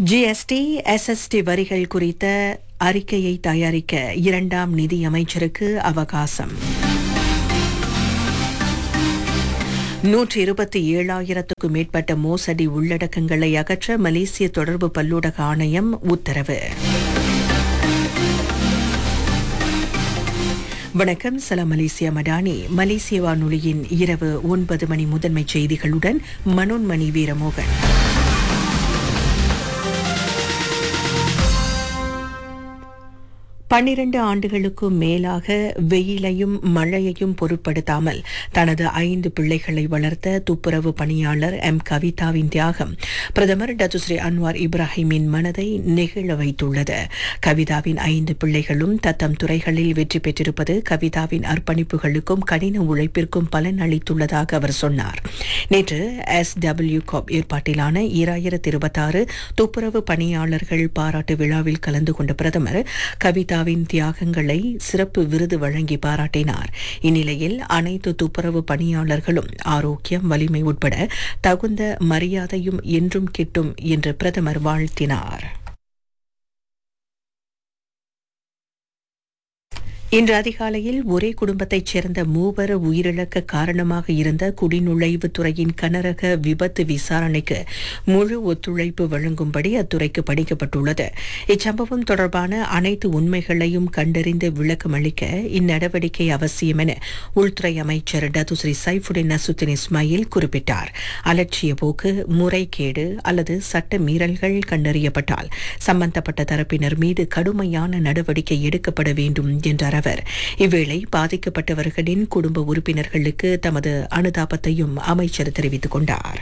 GST SST வரிகள் குறித்த அறிக்கையை தயாரிக்க இரண்டாம் நிதி அமைச்சருக்கு அவகாசம் நூற்றி இருபத்தி ஏழாயிரத்துக்கும் மேற்பட்ட மோசடி உள்ளடக்கங்களை அகற்ற மலேசிய தொடர்பு பல்லூடக ஆணையம் உத்தரவு வணக்கம் சலாம் மலேசியா மடானி மலேசிய வானொலியின் இரவு ஒன்பது மணி முதன்மை செய்திகளுடன் மனோன்மணி வீரமோகன் பன்னிரண்டு ஆண்டுகளுக்கும் மேலாக வெயிலையும் மழையையும் பொருட்படுத்தாமல் தனது ஐந்து பிள்ளைகளை வளர்த்த துப்புரவு பணியாளர் எம் கவிதாவின் தியாகம் பிரதமர் டத்துஸ்ரீ அன்வார் இப்ராஹிமின் மனதை நெகிழ வைத்துள்ளது கவிதாவின் ஐந்து பிள்ளைகளும் தத்தம் துறைகளில் வெற்றி பெற்றிருப்பது கவிதாவின் அர்ப்பணிப்புகளுக்கும் கடின உழைப்பிற்கும் பலன் அளித்துள்ளதாக அவர் சொன்னார் நேற்று எஸ் டபிள்யூ காப் ஏற்பாட்டிலான ஈராயிரத்தி இருபத்தாறு துப்புரவு பணியாளர்கள் பாராட்டு விழாவில் கலந்து கொண்ட பிரதமர் கவிதா கவிதாவின் தியாகங்களை சிறப்பு விருது வழங்கி பாராட்டினார் இந்நிலையில் அனைத்து துப்புரவு பணியாளர்களும் ஆரோக்கியம் வலிமை உட்பட தகுந்த மரியாதையும் என்றும் கிட்டும் என்று பிரதமர் வாழ்த்தினார் இன்று அதிகாலையில் ஒரே குடும்பத்தைச் சேர்ந்த மூவர் உயிரிழக்க காரணமாக இருந்த குடிநுழைவுத் துறையின் கனரக விபத்து விசாரணைக்கு முழு ஒத்துழைப்பு வழங்கும்படி அத்துறைக்கு படிக்கப்பட்டுள்ளது இச்சம்பவம் தொடர்பான அனைத்து உண்மைகளையும் கண்டறிந்து விளக்கம் அளிக்க இந்நடவடிக்கை அவசியம் என உள்துறை அமைச்சர் டத்துஸ்ரீ சைஃபுடின் நசுத்தின் இஸ்மாயில் குறிப்பிட்டார் அலட்சிய போக்கு முறைகேடு அல்லது சட்ட மீறல்கள் கண்டறியப்பட்டால் சம்பந்தப்பட்ட தரப்பினர் மீது கடுமையான நடவடிக்கை எடுக்கப்பட வேண்டும் என்றார் அவர் இவ்வேளை பாதிக்கப்பட்டவர்களின் குடும்ப உறுப்பினர்களுக்கு தமது அனுதாபத்தையும் அமைச்சர் தெரிவித்துக் கொண்டார்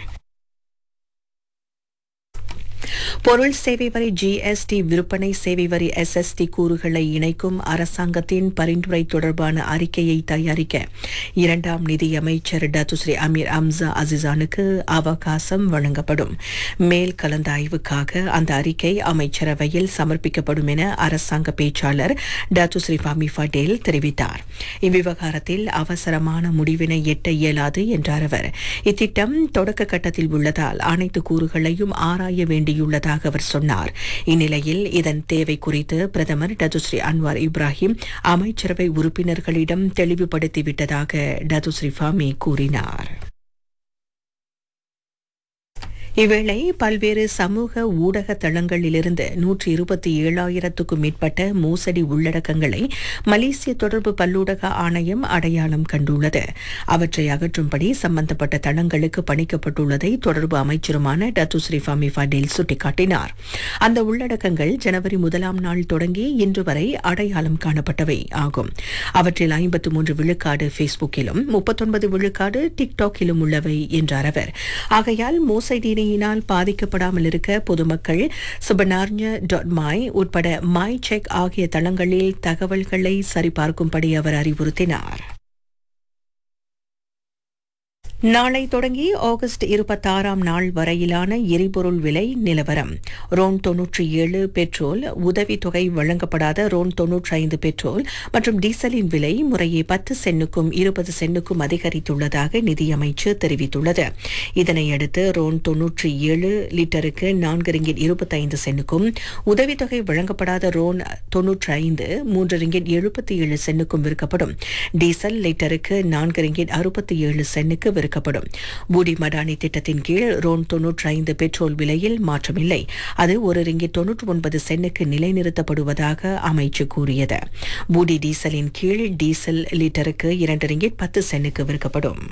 பொருள் சேவை வரி ஜிஎஸ்டி விற்பனை சேவை வரி எஸ்எஸ்டி கூறுகளை இணைக்கும் அரசாங்கத்தின் பரிந்துரை தொடர்பான அறிக்கையை தயாரிக்க இரண்டாம் நிதி அமைச்சர் டத்துஸ்ரீ அமீர் அம்சா அசிசானுக்கு அவகாசம் வழங்கப்படும் மேல் கலந்தாய்வுக்காக அந்த அறிக்கை அமைச்சரவையில் சமர்ப்பிக்கப்படும் என அரசாங்க பேச்சாளர் டத்துஸ்ரீ ஃபாமி பட்டேல் தெரிவித்தார் இவ்விவகாரத்தில் அவசரமான முடிவினை எட்ட இயலாது என்றார் அவர் இத்திட்டம் தொடக்க கட்டத்தில் உள்ளதால் அனைத்து கூறுகளையும் ஆராய வேண்டியுள்ளதாக உள்ளதாக அவர் சொன்னார் இந்நிலையில் இதன் தேவை குறித்து பிரதமர் டதுஸ்ரீ அன்வார் இப்ராஹிம் அமைச்சரவை உறுப்பினர்களிடம் தெளிவுபடுத்திவிட்டதாக டதுஸ்ரீ ஃபாமி கூறினார் இவ்வேளை பல்வேறு சமூக ஊடக தளங்களிலிருந்து நூற்றி இருபத்தி ஏழாயிரத்துக்கும் மேற்பட்ட மோசடி உள்ளடக்கங்களை மலேசிய தொடர்பு பல்லூடக ஆணையம் அடையாளம் கண்டுள்ளது அவற்றை அகற்றும்படி சம்பந்தப்பட்ட தளங்களுக்கு பணிக்கப்பட்டுள்ளதை தொடர்பு அமைச்சருமான டத்துஸ்ரீ ஃபாமி ஃபடேல் சுட்டிக்காட்டினார் அந்த உள்ளடக்கங்கள் ஜனவரி முதலாம் நாள் தொடங்கி இன்று வரை அடையாளம் காணப்பட்டவை ஆகும் அவற்றில் ஐம்பத்து மூன்று விழுக்காடு ஃபேஸ்புக்கிலும் முப்பத்தொன்பது விழுக்காடு டிக்டாக்கிலும் உள்ளவை என்றார் அவர் ஆகையால் மோசடி இணையினால் பாதிக்கப்படாமல் இருக்க பொதுமக்கள் சுபனார்ஞ டாட் மை உட்பட மை செக் ஆகிய தளங்களில் தகவல்களை சரிபார்க்கும்படி அவர் அறிவுறுத்தினார் நாளை தொடங்கி ஆகஸ்ட் இருபத்தாறாம் நாள் வரையிலான எரிபொருள் விலை நிலவரம் ரோன் தொன்னூற்றி ஏழு பெட்ரோல் உதவித்தொகை வழங்கப்படாத ரோன் தொன்னூற்றி ஐந்து பெட்ரோல் மற்றும் டீசலின் விலை முறையே பத்து சென்னுக்கும் இருபது சென்னுக்கும் அதிகரித்துள்ளதாக நிதியமைச்சு தெரிவித்துள்ளது இதனையடுத்து ரோன் தொன்னூற்றி ஏழு லிட்டருக்கு நான்கு ரிங்கிட் இருபத்தைந்து சென்னுக்கும் உதவித்தொகை வழங்கப்படாத ரோன் தொன்னூற்றி ஐந்து மூன்று ரிங்கிட் எழுபத்தி ஏழு சென்னுக்கும் விற்கப்படும் டீசல் லிட்டருக்கு நான்கு ரிங்கிட் அறுபத்தி ஏழு சென்னுக்கு விற்க விற்கப்படும் பூடி மடானி திட்டத்தின் கீழ் ரோன் தொன்னூற்றி ஐந்து பெட்ரோல் விலையில் மாற்றமில்லை அது ஒரு ரிங்கிட் தொன்னூற்றி ஒன்பது சென்னுக்கு நிலைநிறுத்தப்படுவதாக அமைச்சு கூறியது பூடி டீசலின் கீழ் டீசல் லிட்டருக்கு இரண்டு ரிங்கிட் பத்து சென்னுக்கு விற்கப்படும்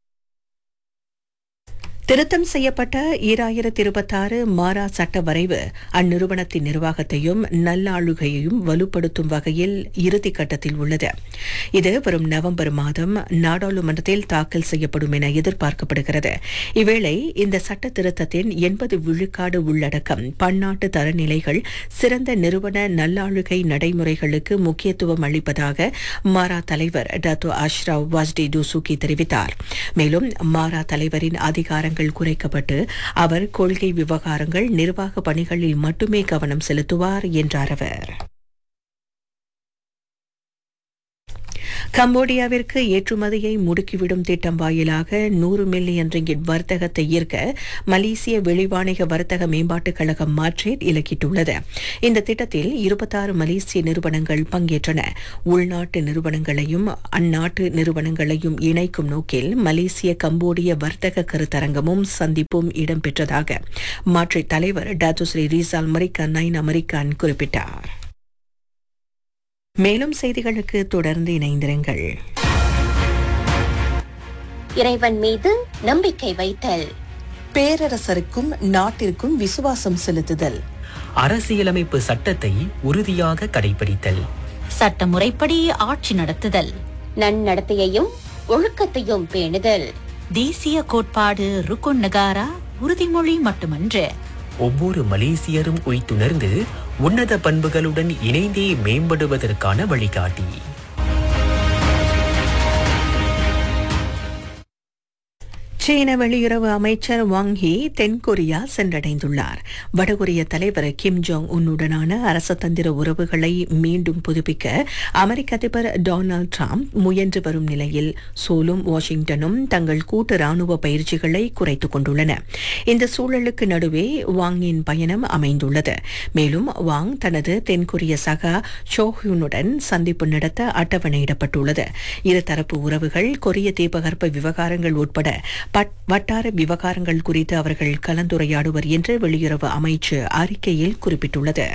திருத்தம் செய்யப்பட்ட ஈராயிரத்தி இருபத்தாறு மாரா சட்ட வரைவு அந்நிறுவனத்தின் நிர்வாகத்தையும் நல்லாளுகையையும் வலுப்படுத்தும் வகையில் இறுதி கட்டத்தில் உள்ளது இது வரும் நவம்பர் மாதம் நாடாளுமன்றத்தில் தாக்கல் செய்யப்படும் என எதிர்பார்க்கப்படுகிறது இவ்வேளை இந்த சட்ட திருத்தத்தின் எண்பது விழுக்காடு உள்ளடக்கம் பன்னாட்டு தரநிலைகள் சிறந்த நிறுவன நல்லாளுகை நடைமுறைகளுக்கு முக்கியத்துவம் அளிப்பதாக மாரா தலைவர் டாத்தோ அஷ்ரவ் வாஜ்டி டூசுகி தெரிவித்தார் மேலும் மாரா தலைவரின் அதிகாரங்கள் அதிகாரங்கள் குறைக்கப்பட்டு அவர் கொள்கை விவகாரங்கள் நிர்வாக பணிகளில் மட்டுமே கவனம் செலுத்துவார் என்றார் அவர் கம்போடியாவிற்கு ஏற்றுமதியை முடுக்கிவிடும் திட்டம் வாயிலாக நூறு மில்லியன் ரிங்கிட் வர்த்தகத்தை ஈர்க்க மலேசிய வெளிவாணிக வர்த்தக மேம்பாட்டுக் கழகம் மாற்றேட் இலக்கிட்டுள்ளது இந்த திட்டத்தில் இருபத்தாறு மலேசிய நிறுவனங்கள் பங்கேற்றன உள்நாட்டு நிறுவனங்களையும் அந்நாட்டு நிறுவனங்களையும் இணைக்கும் நோக்கில் மலேசிய கம்போடிய வர்த்தக கருத்தரங்கமும் சந்திப்பும் இடம்பெற்றதாக மாற்றேட் தலைவர் டாத்துஸ்ரீ ரிசால் மரிக்கா நைன் அமெரிக்கான் குறிப்பிட்டார் மேலும் செய்திகளுக்கு தொடர்ந்து இணைந்திருங்கள் இறைவன் மீது நம்பிக்கை வைத்தல் பேரரசருக்கும் நாட்டிற்கும் விசுவாசம் செலுத்துதல் அரசியலமைப்பு சட்டத்தை உறுதியாக கடைபிடித்தல் சட்டமுறைப்படி ஆட்சி நடத்துதல் நன்னடத்தையையும் ஒழுக்கத்தையும் பேணுதல் தேசிய கோட்பாடு ருக்குன் நகாரா உறுதிமொழி மட்டுமன்று ஒவ்வொரு மலேசியரும் உய்த்துணர்ந்து உன்னத பண்புகளுடன் இணைந்தே மேம்படுவதற்கான வழிகாட்டி சீன வெளியுறவு அமைச்சர் வாங் ஹி தென்கொரியா சென்றடைந்துள்ளார் வடகொரிய தலைவர் கிம் ஜோங் உன்னுடனான அரசதந்திர உறவுகளை மீண்டும் புதுப்பிக்க அமெரிக்க அதிபர் டொனால்டு டிரம்ப் முயன்று வரும் நிலையில் சோலும் வாஷிங்டனும் தங்கள் கூட்டு ராணுவ பயிற்சிகளை குறைத்துக் கொண்டுள்ளன இந்த சூழலுக்கு நடுவே வாங்கின் பயணம் அமைந்துள்ளது மேலும் வாங் தனது தென்கொரிய சகா சோஹுனுடன் சந்திப்பு நடத்த அட்டவணையிடப்பட்டுள்ளது இருதரப்பு உறவுகள் கொரிய தீபகற்ப விவகாரங்கள் உட்பட பட்- வட்டார விவகாரங்கள் குறித்து அவர்கள் கலந்துரையாடுவர் என்று வெளியுறவு அமைச்சு அறிக்கையில் குறிப்பிட்டுள்ளது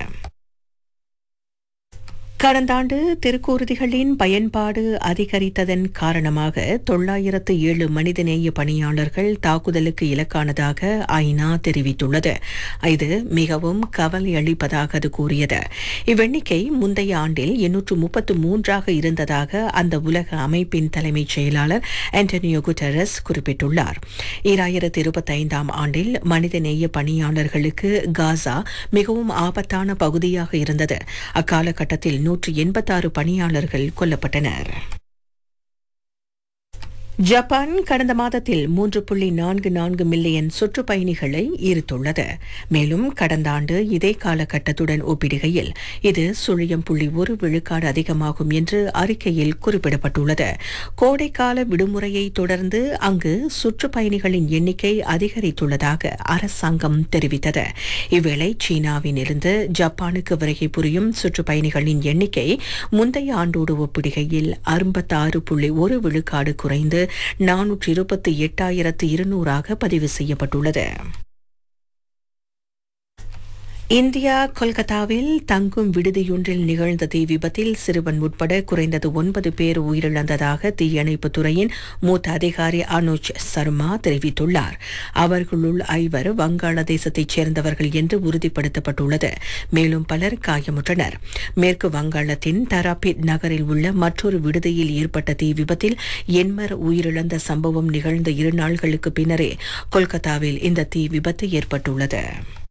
கடந்த ஆண்டு திருக்கூறுதிகளின் பயன்பாடு அதிகரித்ததன் காரணமாக தொள்ளாயிரத்து ஏழு மனிதநேய பணியாளர்கள் தாக்குதலுக்கு இலக்கானதாக ஐநா தெரிவித்துள்ளது இது மிகவும் கவலை அளிப்பதாக அது கூறியது இவ்வெண்ணிக்கை முந்தைய ஆண்டில் எண்ணூற்று முப்பத்து மூன்றாக இருந்ததாக அந்த உலக அமைப்பின் தலைமைச் செயலாளர் ஆண்டனியோ குட்டரஸ் குறிப்பிட்டுள்ளார் ஈராயிரத்து இருபத்தைந்தாம் ஆண்டில் மனிதநேய பணியாளர்களுக்கு காசா மிகவும் ஆபத்தான பகுதியாக இருந்தது அக்காலகட்டத்தில் நூற்று எண்பத்தாறு பணியாளர்கள் கொல்லப்பட்டனர் ஜப்பான் கடந்த மாதத்தில் மூன்று புள்ளி நான்கு நான்கு மில்லியன் சுற்றுப்பயணிகளை ஈர்த்துள்ளது மேலும் கடந்த ஆண்டு இதே காலகட்டத்துடன் ஒப்பிடுகையில் இது சுழியம் புள்ளி ஒரு விழுக்காடு அதிகமாகும் என்று அறிக்கையில் குறிப்பிடப்பட்டுள்ளது கோடைக்கால விடுமுறையை தொடர்ந்து அங்கு சுற்றுப்பயணிகளின் எண்ணிக்கை அதிகரித்துள்ளதாக அரசாங்கம் தெரிவித்தது இவ்வேளை சீனாவில் இருந்து ஜப்பானுக்கு வருகை புரியும் சுற்றுப்பயணிகளின் எண்ணிக்கை முந்தைய ஆண்டோடு ஒப்பிடுகையில் அறுபத்தாறு புள்ளி ஒரு விழுக்காடு குறைந்து நானூற்று இருபத்தி எட்டாயிரத்து இருநூறாக பதிவு செய்யப்பட்டுள்ளது இந்தியா கொல்கத்தாவில் தங்கும் விடுதியொன்றில் நிகழ்ந்த தீ விபத்தில் சிறுவன் உட்பட குறைந்தது ஒன்பது பேர் உயிரிழந்ததாக தீயணைப்புத் துறையின் மூத்த அதிகாரி அனுஜ் சர்மா தெரிவித்துள்ளார் அவர்களுள் ஐவர் வங்காளதேசத்தைச் சேர்ந்தவர்கள் என்று உறுதிப்படுத்தப்பட்டுள்ளது மேலும் பலர் காயமுற்றனர் மேற்கு வங்காளத்தின் தராபிட் நகரில் உள்ள மற்றொரு விடுதியில் ஏற்பட்ட தீ விபத்தில் எண்மர் உயிரிழந்த சம்பவம் நிகழ்ந்த இரு நாள்களுக்கு பின்னரே கொல்கத்தாவில் இந்த தீ விபத்து ஏற்பட்டுள்ளது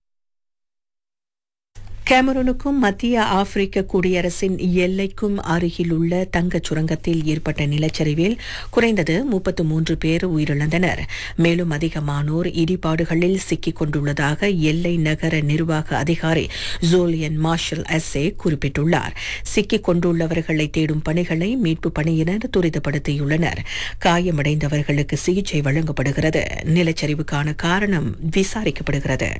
கேமரூனுக்கும் மத்திய ஆப்பிரிக்க குடியரசின் எல்லைக்கும் அருகிலுள்ள தங்கச் சுரங்கத்தில் ஏற்பட்ட நிலச்சரிவில் குறைந்தது முப்பத்து மூன்று பேர் உயிரிழந்தனர் மேலும் அதிகமானோர் இடிபாடுகளில் சிக்கிக் கொண்டுள்ளதாக எல்லை நகர நிர்வாக அதிகாரி ஜோலியன் மார்ஷல் எஸ்ஏ குறிப்பிட்டுள்ளார் சிக்கிக் கொண்டுள்ளவர்களை தேடும் பணிகளை மீட்பு பணியினர் துரிதப்படுத்தியுள்ளனர் காயமடைந்தவர்களுக்கு சிகிச்சை வழங்கப்படுகிறது நிலச்சரிவுக்கான காரணம் விசாரிக்கப்படுகிறது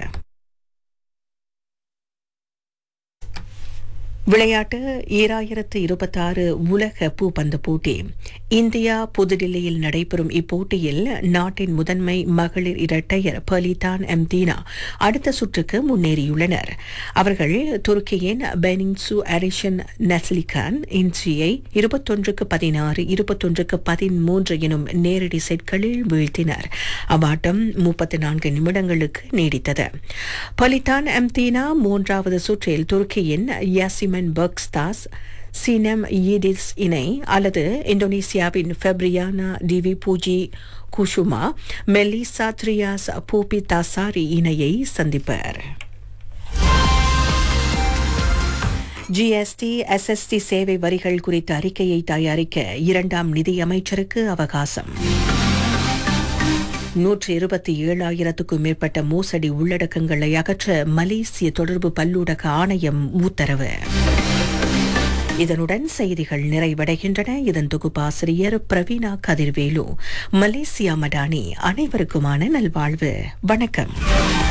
விளையாட்டு ஈராயிரத்து இருபத்தாறு உலக பூப்பந்து போட்டி இந்தியா புதுடில்லியில் நடைபெறும் இப்போட்டியில் நாட்டின் முதன்மை மகளிர் இரட்டையர் பலிதான் எம்தீனா அடுத்த சுற்றுக்கு முன்னேறியுள்ளனர் அவர்கள் துருக்கியின் பெனிங்சு அரிஷன் நஸ்லிகான் இன்சியை இருபத்தொன்றுக்கு பதினாறு இருபத்தொன்றுக்கு பதிமூன்று எனும் நேரடி செட்களில் வீழ்த்தினர் அவ்வாட்டம் முப்பத்தி நான்கு நிமிடங்களுக்கு நீடித்தது பலிதான் எம்தீனா மூன்றாவது சுற்றில் துருக்கியின் யாசிமன் பர்க்ஸ்தாஸ் சீனம் ஈடிஸ் இணை அல்லது இந்தோனேசியாவின் ஃபெப்ரியானா டிவி பூஜி குஷுமா மெலிசா த்ரியாஸ் பூபி தாசாரி இணையை சந்திப்பர் ஜிஎஸ்டி எஸ்எஸ்டி சேவை வரிகள் குறித்த அறிக்கையை தயாரிக்க இரண்டாம் நிதியமைச்சருக்கு அவகாசம் நூற்று இருபத்தி ஏழாயிரத்துக்கும் மேற்பட்ட மோசடி உள்ளடக்கங்களை அகற்ற மலேசிய தொடர்பு பல்லூடக ஆணையம் உத்தரவு இதனுடன் செய்திகள் நிறைவடைகின்றன இதன் தொகுப்பாசிரியர் பிரவீனா கதிர்வேலு மலேசியா மடானி அனைவருக்குமான நல்வாழ்வு வணக்கம்